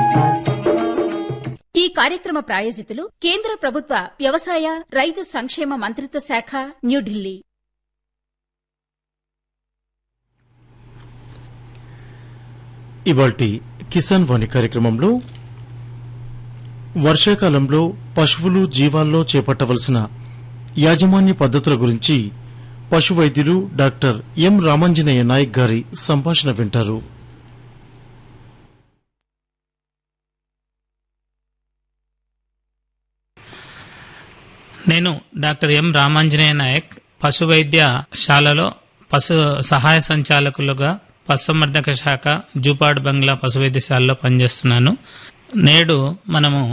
ఈ కార్యక్రమ ప్రాయోజితులు కేంద్ర ప్రభుత్వ వ్యవసాయ రైతు సంక్షేమ మంత్రిత్వ శాఖ న్యూఢిల్లీ ఇవాల్టి కిసాన్ వాణి కార్యక్రమంలో వర్షాకాలంలో పశువులు జీవాల్లో చేపట్టవలసిన యాజమాన్య పద్ధతుల గురించి పశు వైద్యులు డాక్టర్ ఎం రామాంజనేయ నాయక్ గారి సంభాషణ వింటారు నేను డాక్టర్ ఎం రామాంజనేయ నాయక్ పశు వైద్యశాలలో పశు సహాయ సంచాలకులుగా పశుసంవర్ధక శాఖ జూపాడు బంగ్లా పశు వైద్యశాలలో పనిచేస్తున్నాను నేడు మనము